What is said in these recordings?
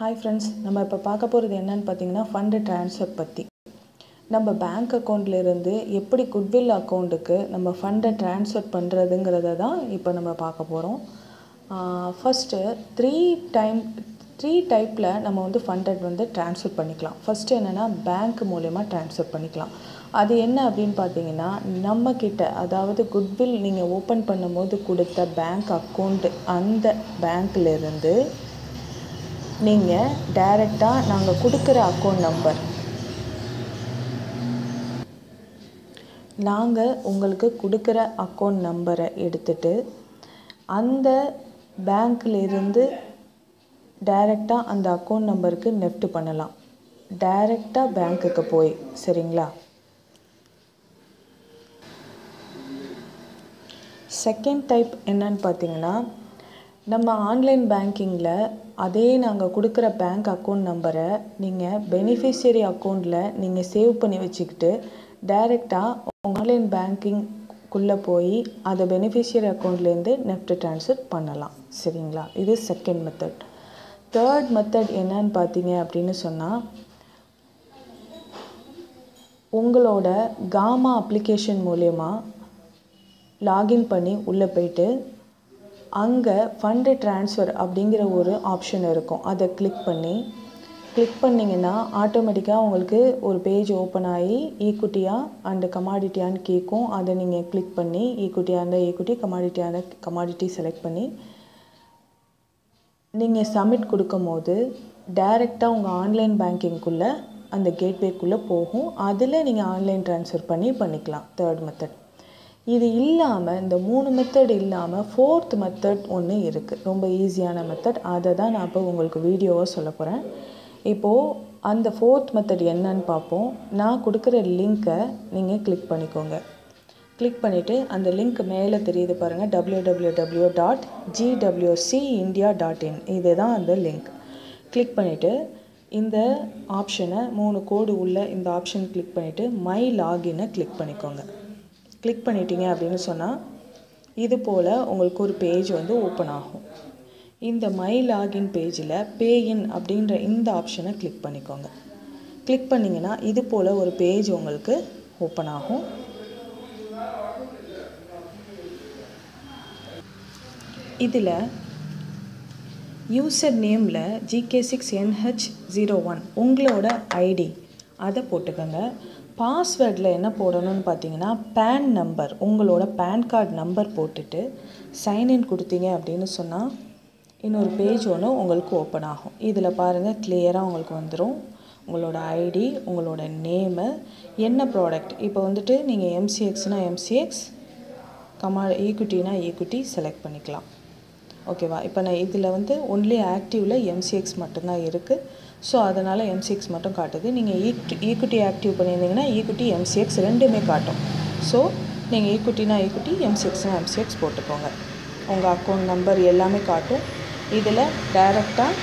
hi friends நம்ம இப்போ பார்க்க போகிறது என்னன்னு பார்த்தீங்கன்னா ஃபண்டு ட்ரான்ஸ்ஃபர் பற்றி நம்ம பேங்க் அக்கௌண்ட்லேருந்து எப்படி குட்வில் அக்கௌண்ட்டுக்கு நம்ம ஃபண்டை ட்ரான்ஸ்ஃபர் பண்ணுறதுங்கிறத தான் இப்போ நம்ம பார்க்க போகிறோம் ஃபஸ்ட்டு த்ரீ டைம் த்ரீ டைப்பில் நம்ம வந்து ஃபண்டை வந்து ட்ரான்ஸ்ஃபர் பண்ணிக்கலாம் ஃபஸ்ட்டு என்னென்னா பேங்க் மூலயமா ட்ரான்ஸ்ஃபர் பண்ணிக்கலாம் அது என்ன அப்படின்னு பார்த்தீங்கன்னா நம்மக்கிட்ட அதாவது குட்வில் நீங்கள் ஓப்பன் பண்ணும்போது கொடுத்த பேங்க் அக்கௌண்ட் அந்த பேங்க்லேருந்து நீங்கள் டைரெக்டாக நாங்கள் கொடுக்குற அக்கௌண்ட் நம்பர் நாங்கள் உங்களுக்கு கொடுக்குற அக்கௌண்ட் நம்பரை எடுத்துட்டு அந்த பேங்க்லேருந்து டைரெக்டாக அந்த அக்கௌண்ட் நம்பருக்கு நெஃப்ட் பண்ணலாம் டைரெக்டாக பேங்க்குக்கு போய் சரிங்களா செகண்ட் டைப் என்னன்னு பார்த்தீங்கன்னா நம்ம ஆன்லைன் பேங்கிங்கில் அதே நாங்கள் கொடுக்குற பேங்க் அக்கௌண்ட் நம்பரை நீங்கள் பெனிஃபிஷியரி அக்கௌண்ட்டில் நீங்கள் சேவ் பண்ணி வச்சுக்கிட்டு டைரெக்டாக ஆன்லைன் பேங்கிங்குள்ளே போய் அதை பெனிஃபிஷியரி அக்கௌண்ட்லேருந்து நெஃப்ட் ட்ரான்ஸ்ஃபர் பண்ணலாம் சரிங்களா இது செகண்ட் மெத்தட் தேர்ட் மெத்தட் என்னன்னு பார்த்தீங்க அப்படின்னு சொன்னால் உங்களோட காமா அப்ளிகேஷன் மூலயமா லாகின் பண்ணி உள்ளே போயிட்டு அங்கே ஃபண்டு ட்ரான்ஸ்ஃபர் அப்படிங்கிற ஒரு ஆப்ஷன் இருக்கும் அதை கிளிக் பண்ணி கிளிக் பண்ணிங்கன்னா ஆட்டோமேட்டிக்காக உங்களுக்கு ஒரு பேஜ் ஓப்பன் ஆகி ஈக்குட்டியாக அண்டு கமாடிட்டியான்னு கேட்கும் அதை நீங்கள் கிளிக் பண்ணி ஈக்குட்டியாக இருந்தால் ஈக்குட்டி கமாடிட்டியாக இருந்தால் கமாடிட்டி செலக்ட் பண்ணி நீங்கள் சப்மிட் கொடுக்கும் போது டைரெக்டாக உங்கள் ஆன்லைன் பேங்கிங்குள்ளே அந்த கேட்வேக்குள்ளே போகும் அதில் நீங்கள் ஆன்லைன் ட்ரான்ஸ்ஃபர் பண்ணி பண்ணிக்கலாம் தேர்ட் மெத்தட் இது இல்லாமல் இந்த மூணு மெத்தட் இல்லாமல் ஃபோர்த் மெத்தட் ஒன்று இருக்குது ரொம்ப ஈஸியான மெத்தட் அதை தான் நான் இப்போ உங்களுக்கு வீடியோவாக சொல்ல போகிறேன் இப்போது அந்த ஃபோர்த் மெத்தட் என்னன்னு பார்ப்போம் நான் கொடுக்குற லிங்க்கை நீங்கள் கிளிக் பண்ணிக்கோங்க கிளிக் பண்ணிவிட்டு அந்த லிங்க் மேலே தெரியுது பாருங்கள் W W W dot GWC India dot in இது தான் அந்த லிங்க் கிளிக் பண்ணிவிட்டு இந்த ஆப்ஷனை மூணு கோடு உள்ள இந்த ஆப்ஷன் கிளிக் பண்ணிவிட்டு மை லாகினை கிளிக் பண்ணிக்கோங்க கிளிக் பண்ணிட்டீங்க அப்படின்னு சொன்னால் இது போல் உங்களுக்கு ஒரு பேஜ் வந்து ஓப்பன் ஆகும் இந்த மை லாகின் பேஜில் பேஇன் அப்படின்ற இந்த ஆப்ஷனை கிளிக் பண்ணிக்கோங்க கிளிக் பண்ணிங்கன்னா இது போல் ஒரு பேஜ் உங்களுக்கு ஓப்பன் ஆகும் இதில் யூசர் நேமில் GK six NH zero one உங்களோட ஐடி அதை போட்டுக்கோங்க பாஸ்வேர்டில் என்ன போடணும்னு பார்த்தீங்கன்னா பேன் நம்பர் உங்களோட பேன் கார்டு நம்பர் போட்டுட்டு சைன்இன் கொடுத்தீங்க அப்படின்னு சொன்னால் இன்னொரு பேஜ் ஒன்று உங்களுக்கு ஓப்பன் ஆகும் இதில் பாருங்கள் கிளியராக உங்களுக்கு வந்துடும் உங்களோட ஐடி உங்களோட நேமு என்ன ப்ராடக்ட் இப்போ வந்துட்டு நீங்கள் எம்சிஎக்ஸ்னால் எம்சிஎக்ஸ் கமா ஈக்குட்டினா ஈக்குட்டி செலக்ட் பண்ணிக்கலாம் ஓகேவா இப்போ நான் இதில் வந்து ஒன்லி ஆக்டிவில் எம்சிஎக்ஸ் மட்டும்தான் இருக்குது ஸோ அதனால் எம்சிஎக்ஸ் மட்டும் காட்டுது நீங்கள் ஈக்டி ஈக்குட்டி ஆக்டிவ் பண்ணியிருந்தீங்கன்னா ஈக்குட்டி எம்சிஎக்ஸ் ரெண்டுமே காட்டும் ஸோ நீங்கள் ஈக்குட்டினா ஈக்குட்டி எம்சிஎக்ஸ்னால் எம்சிஎக்ஸ் போட்டுக்கோங்க உங்கள் அக்கௌண்ட் நம்பர் எல்லாமே காட்டும் இதில் டைரெக்டாக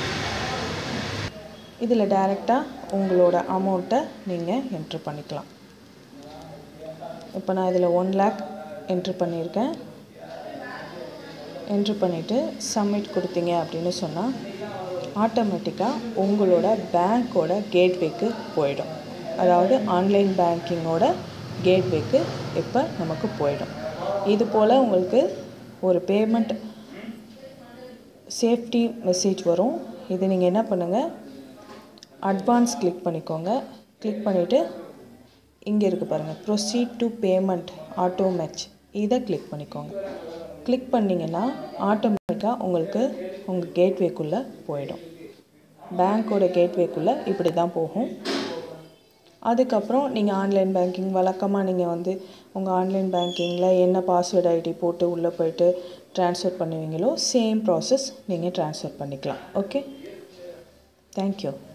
இதில் டைரெக்டாக உங்களோட அமௌண்ட்டை நீங்கள் என்ட்ரு பண்ணிக்கலாம் இப்போ நான் இதில் ஒன் லேக் என்ட்ரு பண்ணியிருக்கேன் என்ட்ரு பண்ணிவிட்டு சப்மிட் கொடுத்தீங்க அப்படின்னு சொன்னால் ஆட்டோமேட்டிக்காக உங்களோட பேங்க்கோட கேட்வேக்கு போயிடும் அதாவது ஆன்லைன் பேங்கிங்கோட கேட்வேக்கு இப்போ நமக்கு போயிடும் இது போல் உங்களுக்கு ஒரு பேமெண்ட் சேஃப்டி மெசேஜ் வரும் இது நீங்கள் என்ன பண்ணுங்கள் அட்வான்ஸ் கிளிக் பண்ணிக்கோங்க கிளிக் பண்ணிவிட்டு இங்கே இருக்குது பாருங்கள் proceed to payment auto match இதை கிளிக் பண்ணிக்கோங்க கிளிக் பண்ணிங்கன்னா ஆட்டோமேட்டிக்காக உங்களுக்கு உங்கள் கேட்வேக்குள்ளே போயிடும் பேங்க்கோட கேட்வேக்குள்ளே இப்படி தான் போகும் அதுக்கப்புறம் நீங்கள் ஆன்லைன் பேங்கிங் வழக்கமாக நீங்கள் வந்து உங்கள் ஆன்லைன் பேங்கிங்கில் என்ன பாஸ்வேர்டு ஐடி போட்டு உள்ளே போயிட்டு ட்ரான்ஸ்ஃபர் பண்ணுவீங்களோ சேம் ப்ராசஸ் நீங்கள் ட்ரான்ஸ்ஃபர் பண்ணிக்கலாம் ஓகே தேங்க்யூ